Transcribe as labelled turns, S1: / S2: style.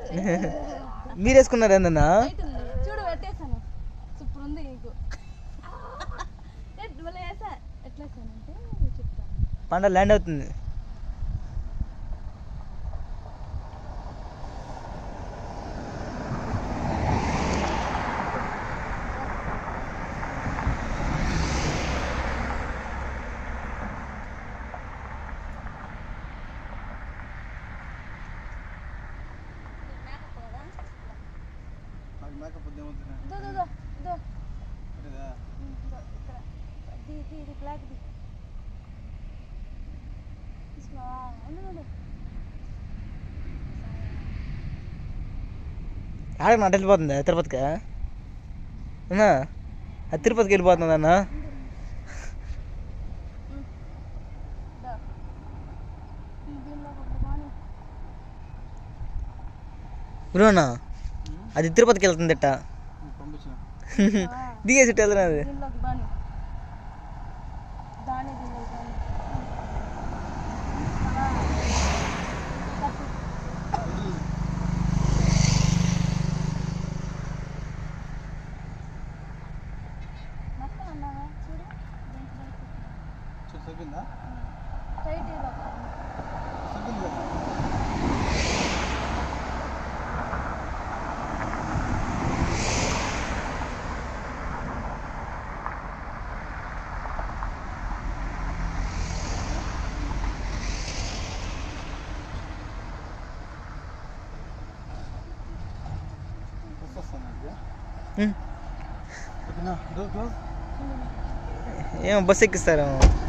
S1: మీరు వేసుకున్నారు ఏందన్నా
S2: బయట ఉంది. చూడు పెట్టేసాను సూపర్ ఉంది నీకు ఏ, భలే వేసా ఎట్లా వేసానంటే చెప్తాను
S1: పంట ల్యాండ్ అవుతుంది
S3: నాకు మేకప్ వద్దు ఏమవుతుంది
S2: దో దో దో దో
S3: అదేదా
S2: ఉమ్, దో, ఇక్కడ ది ది ఇది బ్లాక్ ది తీసుకోవా ఉండు ఉండు
S1: ఆడకి నటు వెళ్ళిపోతుంది తిరుపతికి అన్నా అది తిరుపతికి వెళ్ళిపోతుంది అన్న
S2: దో దీనిలో ఒకటి బాగుంది
S1: బ్రోనా అది తిరుపతికి వెళ్తుంది ఇట్ట
S3: పంపించిన
S1: దిగేసి ఇట్ట వెళ్తున్నది
S2: దీనిలోకి బాని దాని దీనిలోకి బాని మొత్తం అన్నావా చూడు దీంట్లో
S3: చూడు సరిపోయిందా
S2: టైట్ ఇలా
S3: సరిపోయింది కదా వస్తాను
S1: ఉమ్.
S3: ఓకేనా రోజు రోజు
S1: ఏమో బస్ ఎక్కిస్తారు